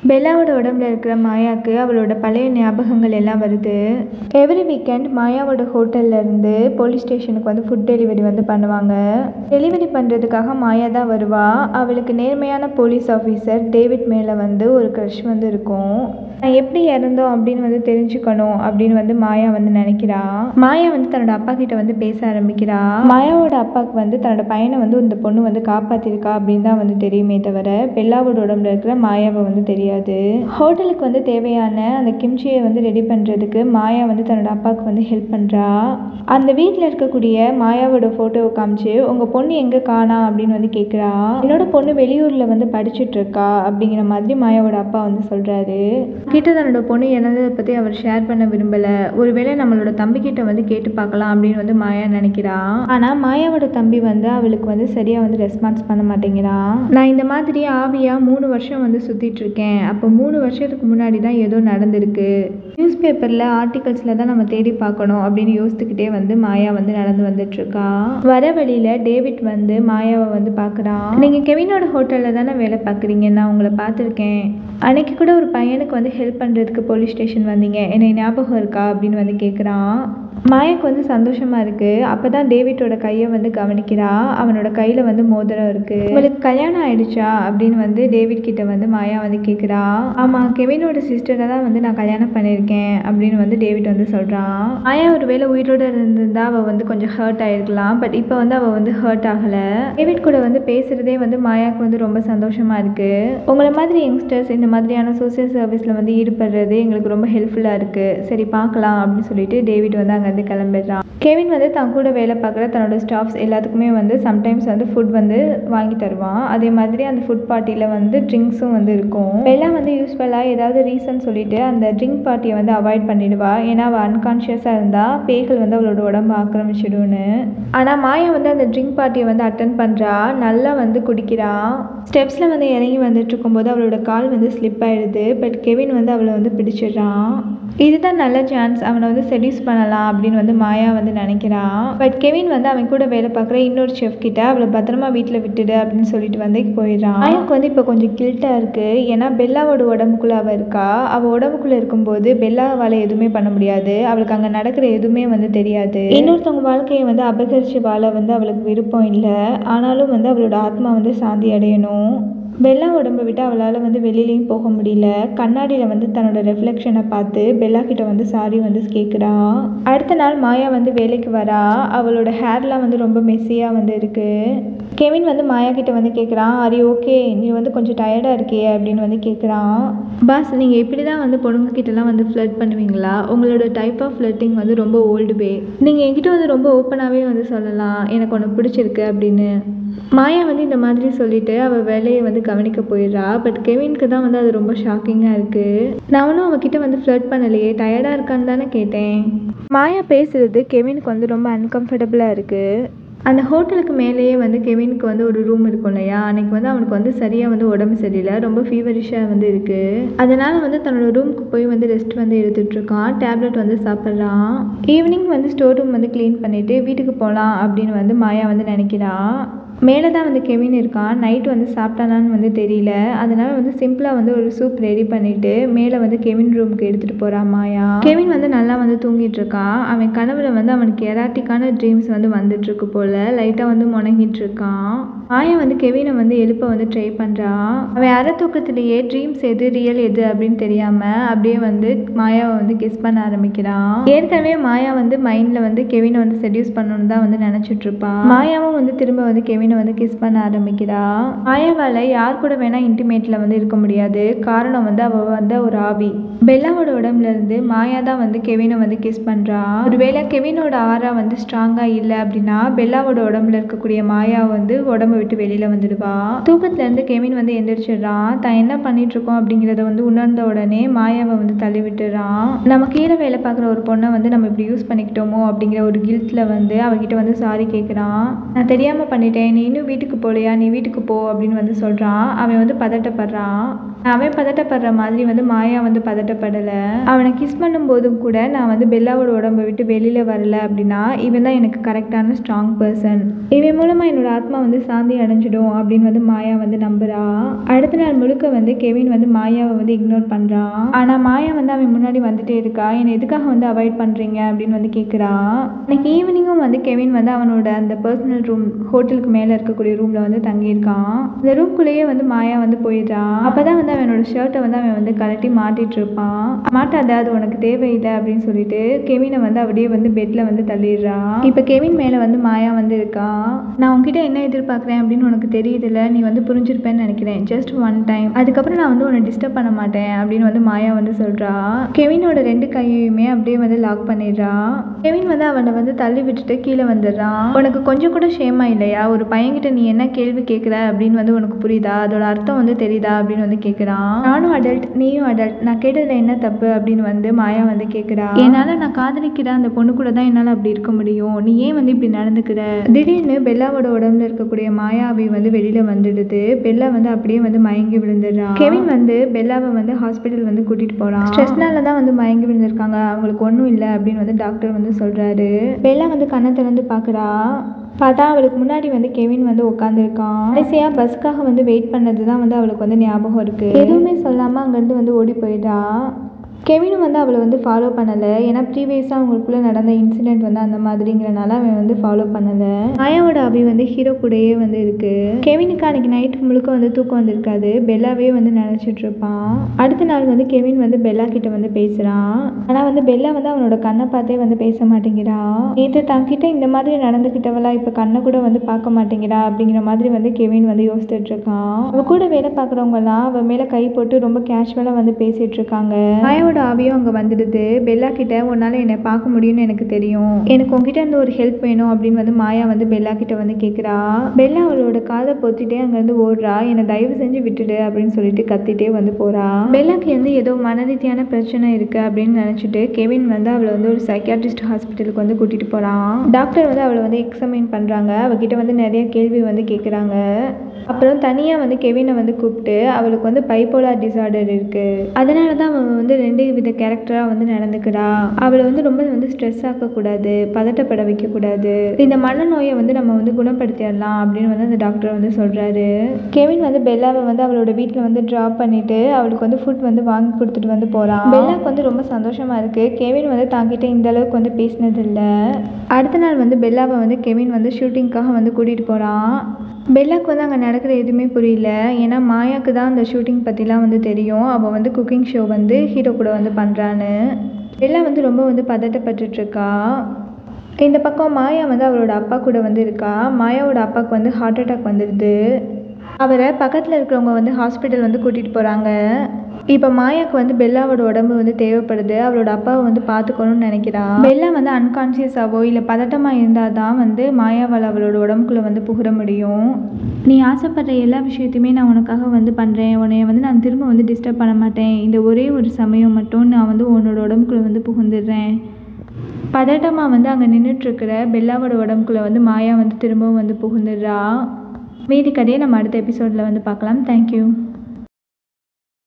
பெல்லாவோட உடம்புல இருக்கிற மாயாவுக்கு அவளோட பழைய ஞாபகங்கள் எல்லாம் வருது எவ்ரி வீக்கெண்ட் மாயாவோட ஹோட்டல்ல இருந்து போலீஸ் ஸ்டேஷனுக்கு வந்து ஃபுட் டெலிவரி வந்து பண்ணுவாங்க டெலிவரி பண்ணுறதுக்காக மாயா தான் வருவா அவளுக்கு நேர்மையான போலீஸ் ஆஃபீஸர் டேவிட் மேலே வந்து ஒரு க்ரஷ் வந்து இருக்கும் நான் எப்படி இறந்தோம் அப்படின்னு வந்து தெரிஞ்சுக்கணும் அப்படின்னு வந்து மாயா வந்து நினைக்கிறா மாயா வந்து தன்னோட அப்பா கிட்ட வந்து பேச ஆரம்பிக்கிறா மாயாவோட அப்பாவுக்கு வந்து தன்னோட பையனை வந்து இந்த பொண்ணு வந்து காப்பாத்திருக்கா அப்படின்னு தான் வந்து தெரியுமே தவிர பெல்லாவோட உடம்புல இருக்கிற மாயாவை வந்து தெரியாது ஹோட்டலுக்கு வந்து தேவையான அந்த கிம்ச்சியை வந்து ரெடி பண்ணுறதுக்கு மாயா வந்து தன்னோட அப்பாவுக்கு வந்து ஹெல்ப் பண்ணுறா அந்த வீட்டில் இருக்கக்கூடிய மாயாவோட ஃபோட்டோவை காமிச்சு உங்கள் பொண்ணு எங்கே காணா அப்படின்னு வந்து கேட்குறா என்னோட பொண்ணு வெளியூரில் வந்து படிச்சுட்டு இருக்கா அப்படிங்கிற மாதிரி மாயாவோட அப்பா வந்து சொல்கிறாரு கிட்ட தன்னோட பொண்ணு இறந்ததை பற்றி அவர் ஷேர் பண்ண விரும்பலை ஒருவேளை நம்மளோட தம்பி கிட்ட வந்து கேட்டு பார்க்கலாம் அப்படின்னு வந்து மாயா நினைக்கிறா ஆனால் மாயாவோட தம்பி வந்து அவளுக்கு வந்து சரியாக வந்து ரெஸ்பான்ஸ் பண்ண மாட்டேங்கிறான் நான் இந்த மாதிரி ஆவியாக மூணு வருஷம் வந்து சுற்றிட்டு இருக்கேன் அப்போ மூணு வருஷத்துக்கு முன்னாடி தான் ஏதோ நடந்திருக்கு நியூஸ் பேப்பரில் ஆர்டிகல்ஸில் தான் நம்ம தேடி பார்க்கணும் அப்படின்னு யோசித்துக்கிட்டே வந்து மாயா வந்து நடந்து வந்துட்டு இருக்கா வர வழியில் டேவிட் வந்து மாயாவை வந்து பார்க்குறான் நீங்கள் கெவினோட ஹோட்டலில் தானே வேலை பார்க்குறீங்க நான் உங்களை பார்த்துருக்கேன் அன்னைக்கு கூட ஒரு பையனுக்கு வந்து ஹெல்ப் பண்ணுறதுக்கு போலீஸ் ஸ்டேஷன் வந்தீங்க என்னை ஞாபகம் இருக்கா அப்படின்னு வந்து கேட்குறான் மாயாக்கு வந்து சந்தோஷமா இருக்கு அப்பதான் டேவிட்டோட கையை வந்து கவனிக்கிறா அவனோட கையில வந்து மோதிரம் இருக்கு உங்களுக்கு கல்யாணம் ஆயிடுச்சா அப்படின்னு வந்து டேவிட் கிட்ட வந்து மாயா வந்து கேக்குறா ஆமா கெவினோட சிஸ்டரை தான் வந்து நான் கல்யாணம் பண்ணியிருக்கேன் அப்படின்னு வந்து டேவிட் வந்து சொல்றான் மாயா ஒருவேளை உயிரோட இருந்திருந்தா அவ வந்து கொஞ்சம் ஹர்ட் ஆயிருக்கலாம் பட் இப்போ வந்து அவ வந்து ஹர்ட் ஆகல டேவிட் கூட வந்து பேசுறதே வந்து மாயாக்கு வந்து ரொம்ப சந்தோஷமா இருக்கு உங்களை மாதிரி யங்ஸ்டர்ஸ் இந்த மாதிரியான சோசியல் சர்வீஸ்ல வந்து ஈடுபடுறது எங்களுக்கு ரொம்ப ஹெல்ப்ஃபுல்லா இருக்கு சரி பார்க்கலாம் அப்படின்னு சொல்லிட்டு டேவிட் வந்து அங்கேருந்து கிளம்பிடுறான் கெவின் வந்து தான் கூட வேலை பார்க்குற தன்னோட ஸ்டாஃப்ஸ் எல்லாத்துக்குமே வந்து சம்டைம்ஸ் வந்து ஃபுட் வந்து வாங்கி தருவான் அதே மாதிரி அந்த ஃபுட் பார்ட்டியில் வந்து ட்ரிங்க்ஸும் வந்து இருக்கும் பெல்லா வந்து யூஸ்வலாக ஏதாவது ரீசன் சொல்லிட்டு அந்த ட்ரிங்க் பார்ட்டியை வந்து அவாய்ட் பண்ணிடுவா ஏன்னா அவள் அன்கான்ஷியஸாக இருந்தால் பேய்கள் வந்து அவளோட உடம்பு ஆக்கிரமிச்சிடும்னு ஆனால் மாயா வந்து அந்த ட்ரிங்க் பார்ட்டியை வந்து அட்டன் பண்ணுறா நல்லா வந்து குடிக்கிறா ஸ்டெப்ஸில் வந்து இறங்கி வந்துட்டு இருக்கும்போது அவளோட கால் வந்து ஸ்லிப் ஆயிடுது பட் கெவின் வந்து அவளை வந்து பிடிச்சிடுறான் இதுதான் நல்ல சான்ஸ் அவனை வந்து செடியூஸ் பண்ணலாம் அப்படின்னு வந்து மாயா வந்து நினைக்கிறான் பட் கெவின் வந்து அவன் கூட வேலை பார்க்குற இன்னொரு செஃப் கிட்ட அவளை பத்திரமா வீட்டில் விட்டுடு அப்படின்னு சொல்லிட்டு வந்து போயிடுறான் மாயாவுக்கு வந்து இப்போ கொஞ்சம் கில்ட்டாக இருக்கு ஏன்னா பெல்லாவோட உடம்புக்குள்ள அவள் இருக்கா அவள் உடம்புக்குள்ள இருக்கும்போது பெல்லாவால் எதுவுமே பண்ண முடியாது அவளுக்கு அங்கே நடக்கிற எதுவுமே வந்து தெரியாது இன்னொருத்தவங்க வாழ்க்கையை வந்து அபகரிச்சு வாழ வந்து அவளுக்கு விருப்பம் இல்லை ஆனாலும் வந்து அவளோட ஆத்மா வந்து சாந்தி அடையணும் பெல்லா உடம்பை விட்டு அவளால் வந்து வெளியிலையும் போக முடியல கண்ணாடியில் வந்து தன்னோட ரெஃப்ளெக்ஷனை பார்த்து பெல்லா கிட்ட வந்து சாரி வந்து கேட்குறா அடுத்த நாள் மாயா வந்து வேலைக்கு வரா அவளோட ஹேர்லாம் வந்து ரொம்ப மெஸ்ஸியாக வந்து இருக்கு கெவின் வந்து மாயா கிட்ட வந்து கேட்குறான் அரி ஓகே நீ வந்து கொஞ்சம் டயர்டாக இருக்கியே அப்படின்னு வந்து கேட்குறான் பாஸ் நீங்கள் இப்படி தான் வந்து பொண்ணுங்க கிட்டலாம் வந்து ஃப்ளட் பண்ணுவீங்களா உங்களோட டைப் ஆஃப் ஃப்ளட்டிங் வந்து ரொம்ப ஓல்டு வே நீங்கள் என்கிட்ட வந்து ரொம்ப ஓப்பனாகவே வந்து சொல்லலாம் எனக்கு ஒன்று பிடிச்சிருக்கு அப்படின்னு மாயா வந்து இந்த மாதிரி சொல்லிட்டு அவள் வேலையை வந்து கவனிக்க போயிடுறா பட் கெவினுக்கு தான் வந்து அது ரொம்ப ஷாக்கிங்காக இருக்குது நான் ஒன்றும் அவகிட்ட வந்து ஃப்ளட் பண்ணலையே டயர்டாக இருக்கான்னு தானே கேட்டேன் மாயா பேசுறது கெவினுக்கு வந்து ரொம்ப அன்கம்ஃபர்டபுளாக இருக்குது அந்த ஹோட்டலுக்கு மேலேயே வந்து கெவினுக்கு வந்து ஒரு ரூம் இருக்கும் இல்லையா அன்னைக்கு வந்து அவனுக்கு வந்து சரியாக வந்து உடம்பு சரியில்லை ரொம்ப ஃபீவரிஷாக வந்து இருக்குது அதனால் வந்து தன்னோட ரூமுக்கு போய் வந்து ரெஸ்ட் வந்து எடுத்துட்டு இருக்கான் டேப்லெட் வந்து சாப்பிட்றான் ஈவினிங் வந்து ஸ்டோர் ரூம் வந்து க்ளீன் பண்ணிவிட்டு வீட்டுக்கு போகலாம் அப்படின்னு வந்து மாயா வந்து நினைக்கிறா மேலே தான் வந்து கெவின் இருக்கான் நைட் வந்து சாப்பிட்டானான்னு வந்து தெரியல அதனால வந்து சிம்பிளாக வந்து ஒரு சூப் ரெடி பண்ணிட்டு மேலே வந்து கெவின் ரூமுக்கு எடுத்துகிட்டு போகிறான் மாயா கெவின் வந்து நல்லா வந்து தூங்கிட்டு இருக்கான் அவன் கனவுல வந்து அவனுக்கு எராட்டிக்கான ட்ரீம்ஸ் வந்து வந்துட்டு இருக்கு போல லைட்டாக வந்து முணங்கிட்டு இருக்கான் மாயா வந்து கெவினை வந்து எழுப்ப வந்து ட்ரை பண்ணுறான் அவன் அரை தூக்கத்திலேயே ட்ரீம்ஸ் எது ரியல் எது அப்படின்னு தெரியாமல் அப்படியே வந்து மாயாவை வந்து கிஸ் பண்ண ஆரம்பிக்கிறான் ஏற்கனவே மாயா வந்து மைண்டில் வந்து கெவினை வந்து செடியூஸ் பண்ணணும்னு தான் வந்து நினச்சிட்டு இருப்பான் மாயாவும் வந்து திரும்ப வந்து கெவினை வந்து கிஸ் பண்ண ஆரம்பிக்கிறா மாயாவால் யார் கூட வேணால் இன்டிமேட்டில் வந்து இருக்க முடியாது காரணம் வந்து அவள் வந்து ஒரு ஆவி பெல்லாவோட உடம்புல இருந்து மாயா தான் வந்து கெவினை வந்து கிஸ் பண்ணுறா ஒருவேளை கெவினோட ஆரா வந்து ஸ்ட்ராங்காக இல்லை அப்படின்னா பெல்லாவோட உடம்புல இருக்கக்கூடிய மாயா வந்து உடம்பு விட்டு வெளியில வந்துடுவா தூக்கத்துல இருந்து கெவின் வந்து எந்திரிச்சிடுறான் தான் என்ன பண்ணிட்டு இருக்கோம் அப்படிங்கிறத வந்து உணர்ந்த உடனே மாயாவை வந்து தள்ளி விட்டுறான் நம்ம கீழே வேலை பார்க்குற ஒரு பொண்ணை வந்து நம்ம இப்படி யூஸ் பண்ணிக்கிட்டோமோ அப்படிங்கிற ஒரு கில்ட்ல வந்து அவகிட்ட வந்து சாரி கேட்குறான் நான் தெரியாம பண்ணிட்டேன் வந்துட்டேன் நீ இன்னும் வீட்டுக்கு போகலையா நீ வீட்டுக்கு போ அப்படின்னு வந்து சொல்கிறான் அவன் வந்து பதட்டப்படுறான் அவன் பதட்டப்படுற மாதிரி வந்து மாயா வந்து பதட்டப்படலை அவனை கிஸ் பண்ணும்போதும் கூட நான் வந்து பெல்லாவோட உடம்பை விட்டு வெளியில் வரல அப்படின்னா இவன் தான் எனக்கு கரெக்டான ஸ்ட்ராங் பர்சன் இவன் மூலமாக என்னோட ஆத்மா வந்து சாந்தி அடைஞ்சிடும் அப்படின்னு வந்து மாயா வந்து நம்புறா அடுத்த நாள் முழுக்க வந்து கெவின் வந்து மாயாவை வந்து இக்னோர் பண்ணுறான் ஆனால் மாயா வந்து அவன் முன்னாடி வந்துட்டே இருக்கா என்னை எதுக்காக வந்து அவாய்ட் பண்ணுறீங்க அப்படின்னு வந்து கேட்குறா அன்னைக்கு ஈவினிங்கும் வந்து கெவின் வந்து அவனோட அந்த பர்சனல் ரூம் ஹோட்டலுக்கு மேலே இருக்கக்கூடிய ரூமில் வந்து தங்கியிருக்கான் அந்த ரூம்குள்ளேயே வந்து மாயா வந்து போயிடுறான் அப்போ தான் வந்து அவனோட ஷர்ட்டை வந்து அவன் வந்து கழட்டி மாட்டிட்டு இருப்பான் மாட்டாத அது உனக்கு தேவையில்லை அப்படின்னு சொல்லிட்டு கெவினை வந்து அப்படியே வந்து பெட்டில் வந்து தள்ளிடுறான் இப்போ கெவின் மேலே வந்து மாயா வந்து இருக்கா நான் உன்கிட்ட என்ன எதிர்பார்க்குறேன் அப்படின்னு உனக்கு தெரியுதுல்ல நீ வந்து புரிஞ்சிருப்பேன்னு நினைக்கிறேன் ஜஸ்ட் ஒன் டைம் அதுக்கப்புறம் நான் வந்து உன்னை டிஸ்டர்ப் பண்ண மாட்டேன் அப்படின்னு வந்து மாயா வந்து சொல்கிறா கெவினோட ரெண்டு கையையுமே அப்படியே வந்து லாக் பண்ணிடுறா கெவின் வந்து அவனை வந்து தள்ளி விட்டுட்டு கீழே வந்துடுறான் உனக்கு கொஞ்சம் கூட ஷேமா இல்லையா ஒரு பையன்கிட்ட நீ என்ன கேள்வி கேட்குற அப்படின்னு வந்து உனக்கு புரியுதா அதோட அர்த்தம் வந்து தெரியுதா அப்படின்னு வந்து கேட்குறான் நானும் அடல்ட் நீயும் அடல்ட் நான் கேட்டதுல என்ன தப்பு அப்படின்னு வந்து மாயா வந்து கேட்குறா என்னால் நான் காதலிக்கிற அந்த பொண்ணு கூட தான் என்னால் அப்படி இருக்க முடியும் நீ ஏன் வந்து இப்படி நடந்துக்கிற திடீர்னு பெல்லாவோட உடம்புல இருக்கக்கூடிய மாயாவி வந்து வெளியில வந்துடுது பெல்லா வந்து அப்படியே வந்து மயங்கி விழுந்துடுறான் கெவின் வந்து பெல்லாவை வந்து ஹாஸ்பிட்டல் வந்து கூட்டிட்டு போறான் ஸ்ட்ரெஸ்னால தான் வந்து மயங்கி விழுந்திருக்காங்க அவங்களுக்கு ஒன்றும் இல்லை அப்படின்னு வந்து டாக்டர் வந்து சொல்றாரு பெல்லா வந்து கண்ணை திறந்து பார்க்குறா பார்த்தா அவளுக்கு முன்னாடி வந்து கெவின் வந்து உட்காந்துருக்கான் கடைசியாக பஸ்க்காக வந்து வெயிட் பண்ணது தான் வந்து அவளுக்கு வந்து ஞாபகம் இருக்குது எதுவுமே சொல்லாமல் அங்கேருந்து வந்து ஓடி போயிட்டா கெவினும் வந்து அவளை வந்து ஃபாலோ பண்ணலை ஏன்னா ப்ரீவியஸாக அவங்களுக்குள்ளே நடந்த இன்சிடென்ட் வந்து அந்த மாதிரிங்கிறனால அவன் வந்து ஃபாலோ பண்ணலை மாயாவோட அபி வந்து ஹீரோ கூடயே வந்து இருக்குது கெவினுக்கு அன்றைக்கி நைட் முழுக்க வந்து தூக்கம் வந்திருக்காது பெல்லாவே வந்து நினச்சிட்டு இருப்பான் அடுத்த நாள் வந்து கெவின் வந்து பெல்லா கிட்ட வந்து பேசுகிறான் ஆனால் வந்து பெல்லா வந்து அவனோட கண்ணை பார்த்தே வந்து பேச மாட்டேங்கிறா நேற்று தங்கிட்ட இந்த மாதிரி நடந்துக்கிட்டவளா இப்போ கண்ணை கூட வந்து பார்க்க மாட்டேங்கிறா அப்படிங்கிற மாதிரி வந்து கெவின் வந்து யோசிச்சுட்டு இருக்கான் அவ கூட வேலை பார்க்குறவங்கலாம் அவ மேலே கை போட்டு ரொம்ப கேஷுவலாக வந்து பேசிட்டு இருக்காங்க மாயாவோட ஆவியும் அங்கே வந்துடுது பெல்லா கிட்ட உன்னால் என்னை பார்க்க முடியும்னு எனக்கு தெரியும் எனக்கு உங்ககிட்ட இருந்து ஒரு ஹெல்ப் வேணும் அப்படின்னு வந்து மாயா வந்து பெல்லா கிட்ட வந்து கேட்குறா பெல்லா அவளோட காதை பொத்திட்டே அங்கேருந்து ஓடுறா என்னை தயவு செஞ்சு விட்டுடு அப்படின்னு சொல்லிட்டு கத்திட்டே வந்து போறா பெல்லாக்கு வந்து ஏதோ மனரீதியான பிரச்சனை இருக்கு அப்படின்னு நினச்சிட்டு கெவின் வந்து அவளை வந்து ஒரு சைக்காட்ரிஸ்ட் ஹாஸ்பிட்டலுக்கு வந்து கூட்டிட்டு போறான் டாக்டர் வந்து அவளை வந்து எக்ஸாமின் பண்றாங்க அவகிட்ட வந்து நிறைய கேள்வி வந்து கேட்குறாங்க அப்புறம் தனியாக வந்து கெவினை வந்து கூப்பிட்டு அவளுக்கு வந்து பைப்போலார் டிசார்டர் இருக்கு அதனால தான் அவன் வந்து ரெண்டு வித கேரக்டராக வந்து நடந்துக்கிறா அவளை வந்து ரொம்ப வந்து ஸ்ட்ரெஸ் ஆக்கக்கூடாது பதட்டப்பட வைக்கக்கூடாது இந்த மனநோயை வந்து நம்ம வந்து குணப்படுத்திடலாம் அப்படின்னு வந்து அந்த டாக்டர் வந்து சொல்கிறாரு கெவின் வந்து பெல்லாவை வந்து அவளோட வீட்டில் வந்து ட்ராப் பண்ணிட்டு அவளுக்கு வந்து ஃபுட் வந்து வாங்கி கொடுத்துட்டு வந்து போகிறான் பெல்லாக்கு வந்து ரொம்ப சந்தோஷமா இருக்கு கெவின் வந்து தாங்கிட்ட இந்த அளவுக்கு வந்து பேசினது இல்லை அடுத்த நாள் வந்து பெல்லாவை வந்து கெவின் வந்து ஷூட்டிங்க்காக வந்து கூட்டிகிட்டு போகிறான் பெல்லாக்கு வந்து அங்கே நடக்கிற எதுவுமே புரியல ஏன்னா மாயாக்கு தான் அந்த ஷூட்டிங் பற்றிலாம் வந்து தெரியும் அவள் வந்து குக்கிங் ஷோ வந்து ஹீரோ கூட வந்து பண்ணுறான்னு பெல்லா வந்து ரொம்ப வந்து பதட்டப்பட்டுட்ருக்கா இந்த பக்கம் மாயா வந்து அவளோட அப்பா கூட வந்து இருக்கா மாயாவோட அப்பாவுக்கு வந்து ஹார்ட் அட்டாக் வந்துடுது அவரை பக்கத்தில் இருக்கிறவங்க வந்து ஹாஸ்பிட்டல் வந்து கூட்டிகிட்டு போகிறாங்க இப்போ மாயாக்கு வந்து பெல்லாவோட உடம்பு வந்து தேவைப்படுது அவளோட அப்பாவை வந்து பார்த்துக்கணும்னு நினைக்கிறா பெல்லா வந்து அன்கான்சியஸாவோ இல்லை பதட்டமாக இருந்தால் தான் வந்து மாயாவால் அவளோட உடம்புக்குள்ளே வந்து புகுற முடியும் நீ ஆசைப்படுற எல்லா விஷயத்தையுமே நான் உனக்காக வந்து பண்ணுறேன் உன்னைய வந்து நான் திரும்ப வந்து டிஸ்டர்ப் பண்ண மாட்டேன் இந்த ஒரே ஒரு சமயம் மட்டும் நான் வந்து உன்னோட உடம்புக்குள்ளே வந்து புகுந்துடுறேன் பதட்டமாக வந்து அங்கே நின்றுட்டுருக்கிற பெல்லாவோட உடம்புக்குள்ளே வந்து மாயா வந்து திரும்பவும் வந்து புகுந்துடுறா மீதி கதையை நம்ம அடுத்த எபிசோடில் வந்து பார்க்கலாம் தேங்க்யூ